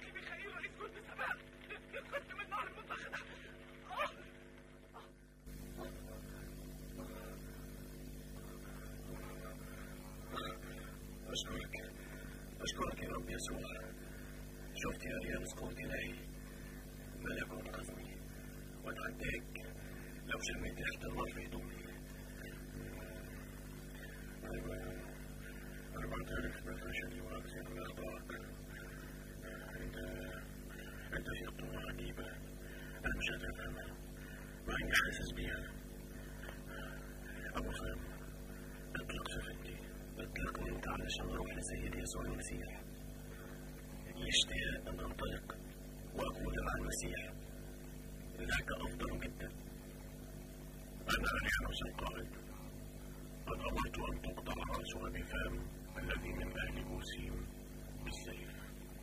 أخي ميخائيل رئيس جند السماء كنت من نار المنتخبة آه أشكرك أشكرك يا رب يسوع شفت يا ريال قوة إلهي ملك أنقذني وأتعداك لو شميت ريحة النار في هدومي أيوة أنا بعترف بفشلي وعجزي عن أخطائك أنت أنت في قوة عجيبة أنا مش قادر أفهمها مع إني حاسس بيها أبو فهم اطلق شفتي اطلقني انت علشان اروح لسيدي يسوع المسيح يشتهي ان انطلق واكون مع المسيح ذاك افضل جدا انا اريانوس القائد قد امرت ان تقطع راس ابي فام الذي من اهل بوسيم بالسيف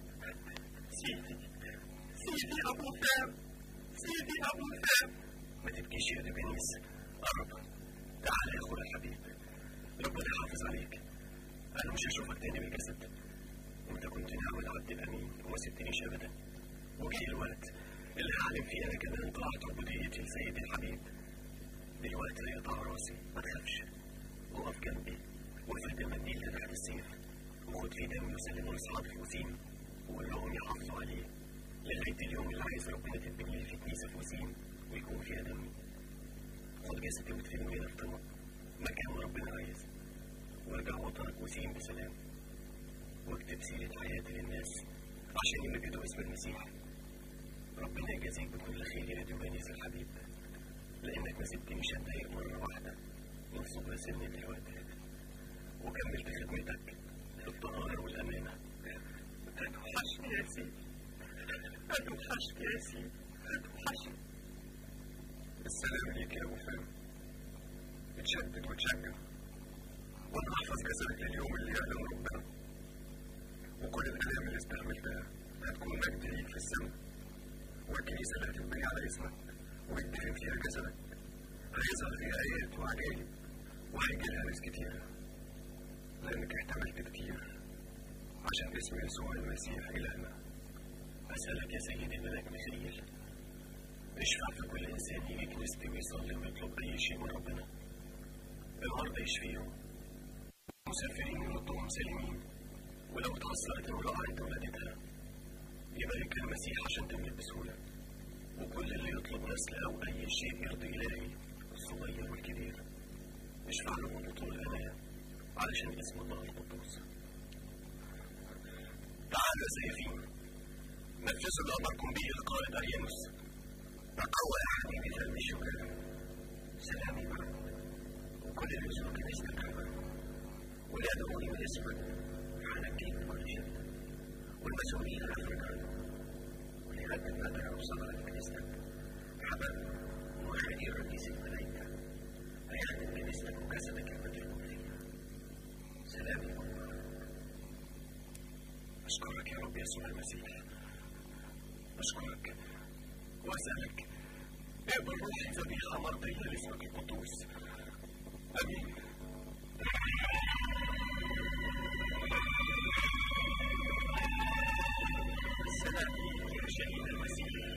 سيدي سيدي أبو فام سيدي أبو فام ما تبكيش يا دبنيس قرب تعال يا اخويا الحبيب ربنا يحافظ عليك انا مش هشوفك تاني بالجسد انت كنت نعم العبد الامين وما سبتنيش ابدا وجاي الوقت اللي هعلم فيه انا كمان طاعة عبوديتي لسيدي الحبيب دلوقتي هيقطع راسي ما تخافش وقف جنبي وافرد المنديل ده تحت السيف وخد فيه دمي وسلمه لاصحابي في وسيم وقول لهم يحافظوا عليه لغايه اليوم اللي عايز ربنا تتبني لي فيه كنيسه في وسيم ويكون فيها دمي خد جسدي وادفنه هنا في طمع مكان ما ربنا عايز وارجع وطنك وسيم بسلام واكتب سيرة حياتي للناس عشان يمجدوا اسم المسيح ربنا يجازيك بكل خير يا ديوانيس الحبيب لانك ما سبتنيش اتضايق مرة واحدة من صغر سني دلوقتي وكملت خدمتك في الطهارة والأمانة هتوحشني يا سيدي هتوحشني يا سيدي هتوحشني السلام عليك يا أبو فهم اتشدد وتشجع وانا احفظ جسدك لليوم اللي يعلم ربنا وكل الالام اللي استحملتها هتكون مجد ليك في السماء والكنيسه اللي هتتبني على اسمك ويدفن فيها جسدك هيظهر فيها ايات وعجائب وهيجي لها ناس كتيره لانك احتملت كتير عشان اسم يسوع المسيح الهنا اسالك يا سيدي الملاك ميخائيل اشفع في كل انسان يجي كنيستي ويصلي ويطلب اي شيء من ربنا المرضى يشفيهم مسافرين يردوهم سالمين ولو اتعثرت امرأة عند ولادتها يبارك المسيح عشان تملك بسهولة وكل اللي يطلب نسل أو أي شيء يرضي إلهي الصغير والكبير اشفع لهم بطول الأمان علشان اسم الله القدوس تعالوا يا سيفين نفذوا اللي أمركم به القائد أريانوس تقوى يا حبيبي في الشجاع سلامي معكم وكل اللي يسلك كنيستك ويدعوني باسمك فهنجيك من كل شدة والمسؤولين الأفريقيين ولهذا المدى أوصل على كنيستك حبل وخير رئيس الملائكة هيخدم كنيستك وجسدك المدفون فيها سلامي أشكرك يا رب يسوع المسيح أشكرك وأسألك اقبل روحي ذبيحة مرضية لاسمك القدوس آمين